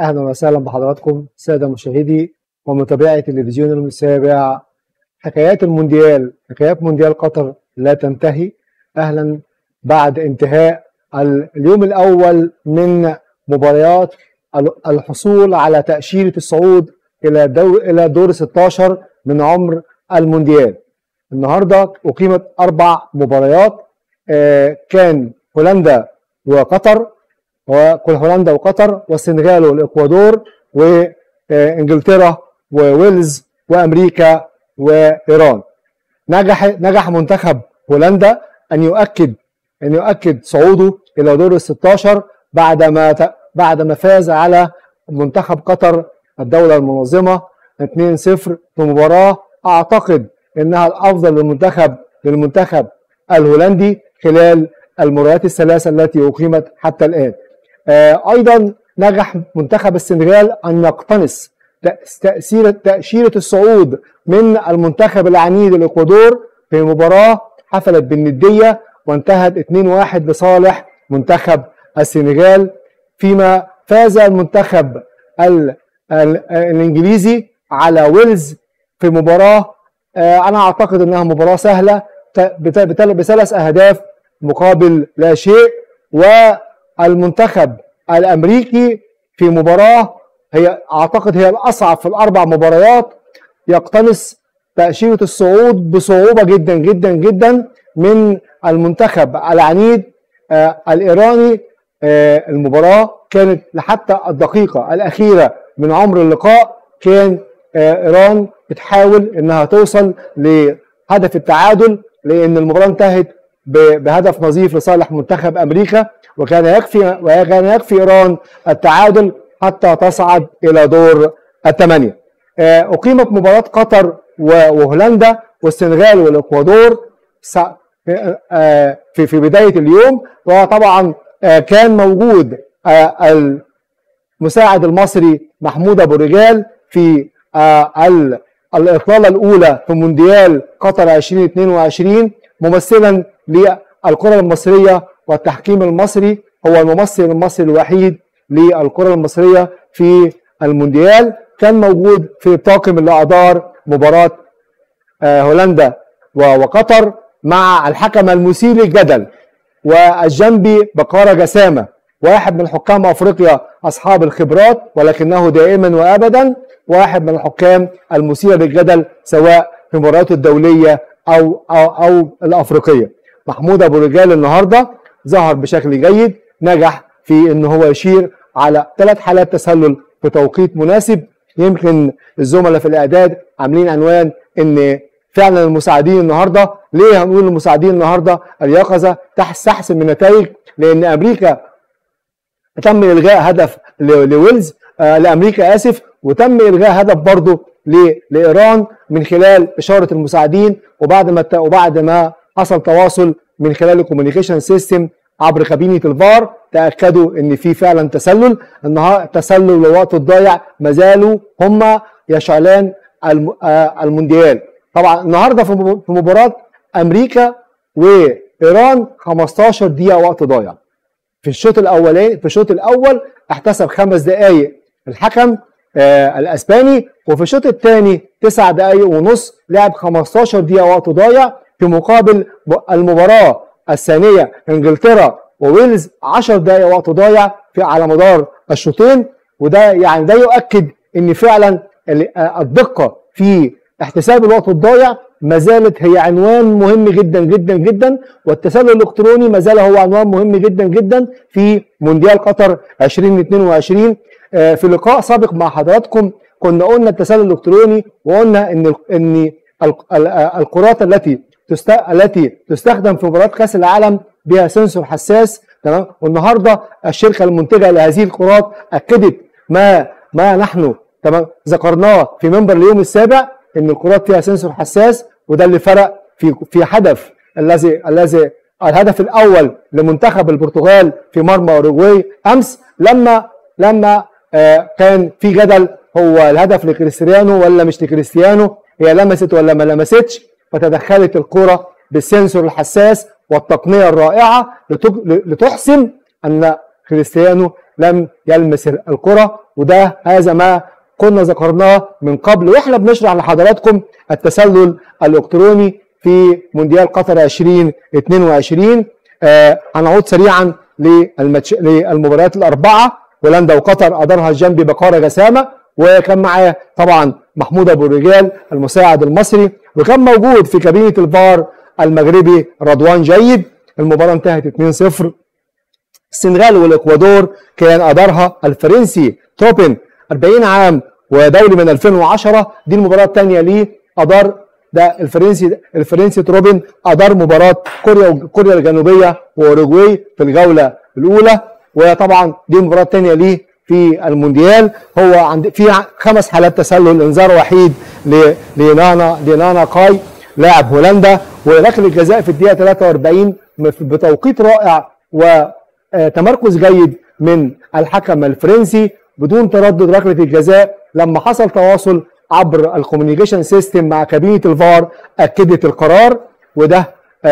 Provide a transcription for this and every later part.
اهلا وسهلا بحضراتكم ساده مشاهدي ومتابعي تلفزيون المسابع حكايات المونديال حكايات مونديال قطر لا تنتهي اهلا بعد انتهاء اليوم الاول من مباريات الحصول على تاشيره الصعود الى دور الى دور 16 من عمر المونديال النهارده اقيمت اربع مباريات آه، كان هولندا وقطر وكل هولندا وقطر والسنغال والاكوادور وانجلترا وويلز وامريكا وايران نجح نجح منتخب هولندا ان يؤكد ان يؤكد صعوده الى دور ال 16 بعدما بعدما فاز على منتخب قطر الدوله المنظمه 2-0 في مباراه اعتقد انها الافضل للمنتخب للمنتخب الهولندي خلال المباريات الثلاثه التي اقيمت حتى الان. آه، ايضا نجح منتخب السنغال ان يقتنص تاثير تاشيره الصعود من المنتخب العنيد الاكوادور في مباراه حفلت بالنديه وانتهت 2-1 لصالح منتخب السنغال فيما فاز المنتخب ال ال الانجليزي على ويلز في مباراه آه، انا اعتقد انها مباراه سهله بثلاث اهداف مقابل لا شيء والمنتخب الامريكي في مباراه هي اعتقد هي الاصعب في الاربع مباريات يقتنص تاشيره الصعود بصعوبه جدا جدا جدا من المنتخب العنيد آه الايراني آه المباراه كانت لحتى الدقيقه الاخيره من عمر اللقاء كان آه ايران بتحاول انها توصل لهدف التعادل لان المباراه انتهت بهدف نظيف لصالح منتخب امريكا وكان يكفي وكان يكفي ايران التعادل حتى تصعد الى دور الثمانيه. آه، اقيمت مباراه قطر وهولندا والسنغال والاكوادور آه، في في بدايه اليوم وطبعا آه، كان موجود المساعد المصري محمود ابو رجال في الاطلاله الاولى في مونديال قطر 2022 ممثلا للكره المصريه والتحكيم المصري هو الممثل المصري الوحيد للكره المصريه في المونديال كان موجود في الطاقم اللي ادار مباراه آه، هولندا وقطر مع الحكم المثير للجدل والجنبي بقاره جسامه واحد من حكام افريقيا اصحاب الخبرات ولكنه دائما وابدا واحد من الحكام المثير للجدل سواء في المباريات الدوليه او او او الافريقيه محمود ابو رجال النهارده ظهر بشكل جيد نجح في ان هو يشير على ثلاث حالات تسلل في توقيت مناسب يمكن الزملاء في الاعداد عاملين عنوان ان فعلا المساعدين النهارده ليه هنقول المساعدين النهارده اليقظه تحسن من النتائج لان امريكا تم الغاء هدف لويلز آه لامريكا اسف وتم الغاء هدف برضه لايران من خلال اشاره المساعدين وبعد ما وبعد ما حصل تواصل من خلال الكوميونيكيشن سيستم عبر كابينه الفار تاكدوا ان في فعلا تسلل النهارده تسلل للوقت الضايع ما زالوا هم يشعلان آه، المونديال طبعا النهارده في مباراه امريكا وايران 15 دقيقه وقت ضايع في الشوط الاولاني في الشوط الاول احتسب خمس دقائق الحكم آه الاسباني وفي الشوط الثاني تسع دقائق ونص لعب 15 دقيقه وقت ضايع في مقابل المباراه الثانيه انجلترا وويلز 10 دقائق وقت ضايع في على مدار الشوطين وده يعني ده يؤكد ان فعلا آه، الدقه في احتساب الوقت الضايع ما زالت هي عنوان مهم جدا جدا جدا والتسلل الالكتروني ما زال هو عنوان مهم جدا جدا في مونديال قطر 2022 آه، في لقاء سابق مع حضراتكم كنا قلنا التسلل الالكتروني وقلنا ان ان الكرات التي التي تستخدم في مباريات كاس العالم بها سنسور حساس تمام والنهارده الشركه المنتجه لهذه الكرات اكدت ما ما نحن تمام ذكرناه في منبر اليوم السابع ان الكرات فيها سنسور حساس وده اللي فرق في في هدف الذي الذي الهدف الاول لمنتخب البرتغال في مرمى اوروجواي امس لما لما آه كان في جدل هو الهدف لكريستيانو ولا مش لكريستيانو هي لمست ولا ما لمستش فتدخلت الكرة بالسنسور الحساس والتقنية الرائعة لتحسم أن كريستيانو لم يلمس الكره وده هذا ما كنا ذكرناه من قبل واحنا بنشرح لحضراتكم التسلل الالكتروني في مونديال قطر 2022 آه هنعود سريعا للمتش... للمباريات الاربعه هولندا وقطر ادارها الجنبي بقاره جسامه وكان معاه طبعا محمود ابو الرجال المساعد المصري وكان موجود في كابينه الفار المغربي رضوان جيد المباراه انتهت 2-0 السنغال والاكوادور كان ادارها الفرنسي توبن 40 عام ودولي من 2010 دي المباراه الثانيه ليه ادار ده الفرنسي الفرنسي تروبن ادار مباراه كوريا كوريا الجنوبيه واوروجواي في الجوله الاولى وطبعا دي المباراه الثانيه ليه في المونديال هو عند في خمس حالات تسلل انذار وحيد لنانا لنانا كاي لاعب هولندا وركله الجزاء في الدقيقه 43 بتوقيت رائع وتمركز جيد من الحكم الفرنسي بدون تردد ركله الجزاء لما حصل تواصل عبر الكوميونيكيشن سيستم مع كابينه الفار اكدت القرار وده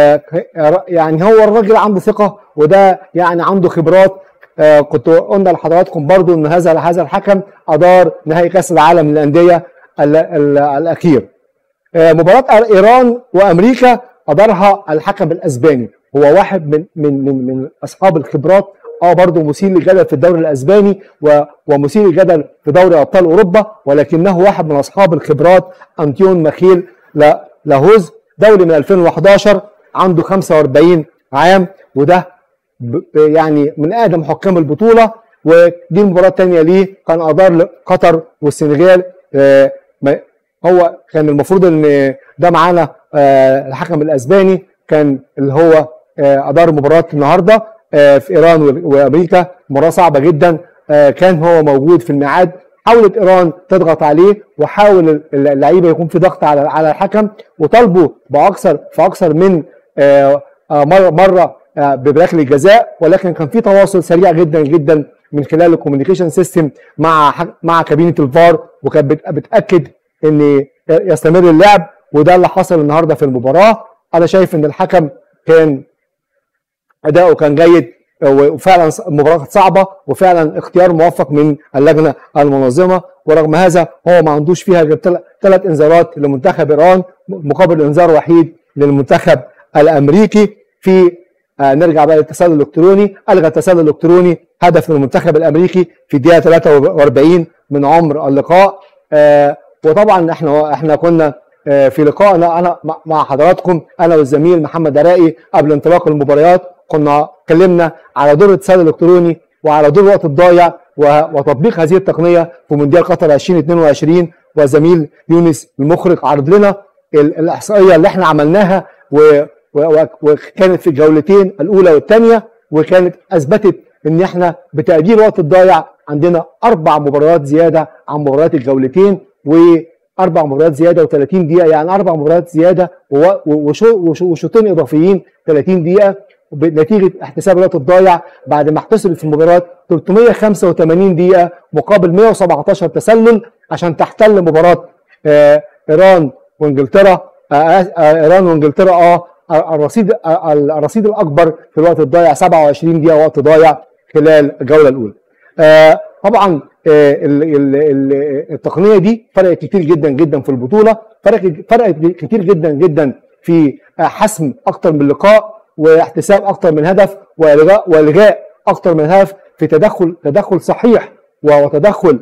يعني هو الراجل عنده ثقه وده يعني عنده خبرات كنت قلنا لحضراتكم برضو ان هذا هذا الحكم ادار نهائي كاس العالم للانديه الاخير مباراه ايران وامريكا ادارها الحكم الاسباني هو واحد من من من من اصحاب الخبرات اه برضه مثير للجدل في الدوري الاسباني ومثير للجدل في دوري ابطال اوروبا ولكنه واحد من اصحاب الخبرات انتيون مخيل لاهوز دولي من 2011 عنده 45 عام وده يعني من اقدم حكام البطوله ودي المباراه الثانيه ليه كان ادار قطر والسنغال آه هو كان المفروض ان ده معانا آه الحكم الاسباني كان اللي هو آه ادار مباراه النهارده في ايران وامريكا مباراه صعبه جدا كان هو موجود في الميعاد حاولت ايران تضغط عليه وحاول اللعيبه يكون في ضغط على على الحكم وطالبوا باكثر في اكثر من مره مره بركله الجزاء ولكن كان في تواصل سريع جدا جدا من خلال الكوميونيكيشن سيستم مع مع كابينه الفار وكانت بتاكد ان يستمر اللعب وده اللي حصل النهارده في المباراه انا شايف ان الحكم كان اداؤه كان جيد وفعلا المباراه كانت صعبه وفعلا اختيار موفق من اللجنه المنظمه ورغم هذا هو ما عندوش فيها غير ثلاث انذارات لمنتخب ايران مقابل انذار وحيد للمنتخب الامريكي في آه نرجع بقى للتسلل الالكتروني الغى التسلل الالكتروني هدف للمنتخب الامريكي في الدقيقه 43 من عمر اللقاء آه وطبعا احنا احنا كنا آه في لقائنا انا مع حضراتكم انا والزميل محمد درائي قبل انطلاق المباريات كنا اتكلمنا على دور التسلل الالكتروني وعلى دور الوقت الضايع وتطبيق هذه التقنيه في مونديال قطر 2022 وزميل يونس المخرج عرض لنا الاحصائيه اللي احنا عملناها وكانت في الجولتين الاولى والثانيه وكانت اثبتت ان احنا بتقدير الوقت الضايع عندنا اربع مباريات زياده عن مباريات الجولتين واربع مباريات زياده و30 دقيقه يعني اربع مباريات زياده وشوطين اضافيين 30 دقيقه نتيجه احتساب الوقت الضايع بعد ما احتسبت في المباراه 385 دقيقه مقابل 117 تسلل عشان تحتل مباراه آه ايران وانجلترا آه آه ايران وانجلترا اه الرصيد الرصيد الاكبر في الوقت الضايع 27 دقيقه وقت ضايع خلال الجوله الاولى. طبعا التقنيه دي فرقت كتير جدا جدا في البطوله فرقت فرقت كتير جدا جدا في حسم اكتر من لقاء واحتساب اكتر من هدف والغاء والغاء اكتر من هدف في تدخل تدخل صحيح وتدخل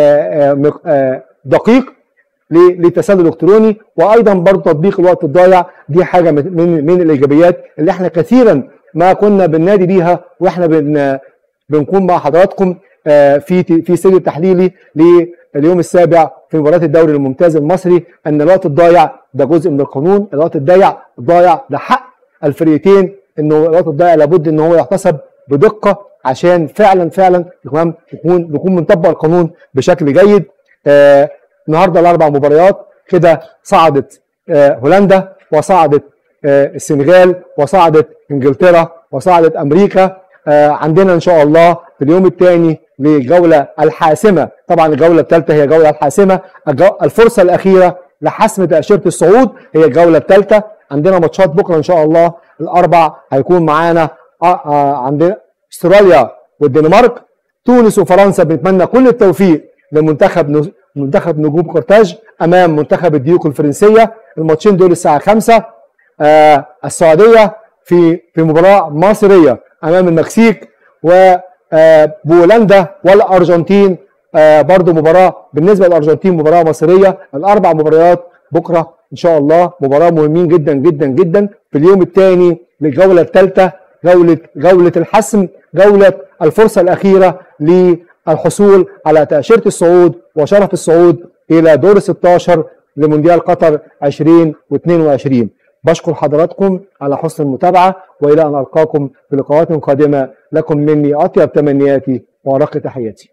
دقيق للتسلل الالكتروني وايضا برضه تطبيق الوقت الضايع دي حاجه من من الايجابيات اللي احنا كثيرا ما كنا بننادي بيها واحنا بن بنكون مع حضراتكم في في سجل تحليلي لليوم السابع في مباراه الدوري الممتاز المصري ان الوقت الضايع ده جزء من القانون الوقت الضايع ضايع ده حق الفريقين انه الوقت الضايع لابد ان هو يحتسب بدقه عشان فعلا فعلا يكون يكون يكون منطبق القانون بشكل جيد آه النهارده الاربع مباريات كده صعدت آه هولندا وصعدت آه السنغال وصعدت انجلترا وصعدت امريكا آه عندنا ان شاء الله في اليوم الثاني للجوله الحاسمه طبعا الجوله الثالثه هي الجوله الحاسمه الفرصه الاخيره لحسم تاشيره الصعود هي الجوله الثالثه عندنا ماتشات بكره ان شاء الله الاربع هيكون معانا عندنا استراليا والدنمارك تونس وفرنسا بنتمنى كل التوفيق لمنتخب منتخب نجوم قرطاج امام منتخب الديوك الفرنسيه الماتشين دول الساعه 5 آه السعوديه في في مباراه مصريه امام المكسيك وبولندا والارجنتين آه برضو مباراه بالنسبه للارجنتين مباراه مصريه الاربع مباريات بكره ان شاء الله مباراه مهمين جدا جدا جدا في اليوم الثاني للجوله الثالثه جوله جوله الحسم جوله الفرصه الاخيره للحصول على تاشيره الصعود وشرف الصعود الى دور 16 لمونديال قطر 2022 بشكر حضراتكم على حسن المتابعه والى ان القاكم في لقاءات قادمه لكم مني اطيب تمنياتي وارق تحياتي